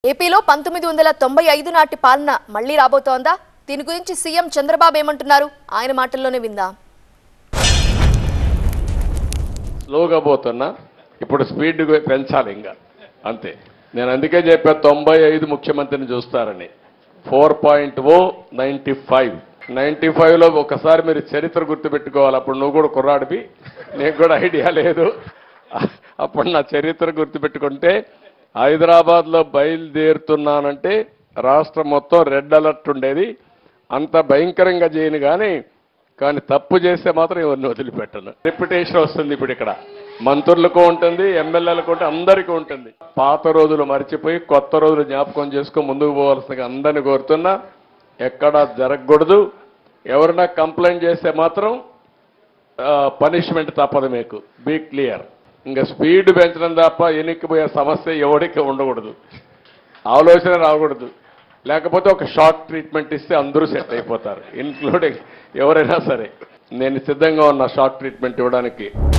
ఏపీలో పంతొమ్మిది వందల తొంభై ఐదు నాటి పాలన మళ్లీ రాబోతోందా దీని గురించి సీఎం చంద్రబాబు ఏమంటున్నారు ఆయన మాటల్లోనే విందాం స్లోగా పోతున్నా ఇప్పుడు స్పీడ్ పెంచాలి ఇంకా అంతే నేను అందుకే చెప్పా తొంభై ఐదు ముఖ్యమంత్రిని చూస్తారని four point o ninety five ninety ఫైవ్లో ఒకసారి మీరు చరిత్ర గుర్తుపెట్టుకోవాలి అప్పుడు నువ్వు కూడా కుర్రాడివి నీకు కూడా ఐడియా లేదు అప్పుడు నా చరిత్ర గుర్తుపెట్టుకుంటే హైదరాబాద్లో బయలుదేరుతున్నానంటే రాష్ట్రం మొత్తం రెడ్ అలర్ట్ ఉండేది అంత భయంకరంగా చేయను కానీ కానీ తప్పు చేస్తే మాత్రం ఎవరిని వదిలిపెట్టను రెప్యుటేషన్ వస్తుంది ఇప్పుడు ఇక్కడ మంత్రులకు ఉంటుంది ఎమ్మెల్యేలకు ఉంటుంది అందరికీ ఉంటుంది పాత రోజులు మర్చిపోయి కొత్త రోజులు జ్ఞాపకం చేసుకొని ముందుకు పోవాల్సిందిగా అందరిని కోరుతున్నా ఎక్కడా జరగకూడదు ఎవరైనా కంప్లైంట్ చేస్తే మాత్రం పనిష్మెంట్ తప్పదు మీకు బీ క్లియర్ ఇంకా స్పీడ్ పెంచడం తప్ప ఎన్నికపోయే సమస్య ఎవరికి ఉండకూడదు ఆలోచన రాకూడదు లేకపోతే ఒక షార్ట్ ట్రీట్మెంట్ ఇస్తే అందరూ సెట్ అయిపోతారు ఇన్క్లూడింగ్ ఎవరైనా సరే నేను సిద్ధంగా ఉన్న షార్ట్ ట్రీట్మెంట్ ఇవ్వడానికి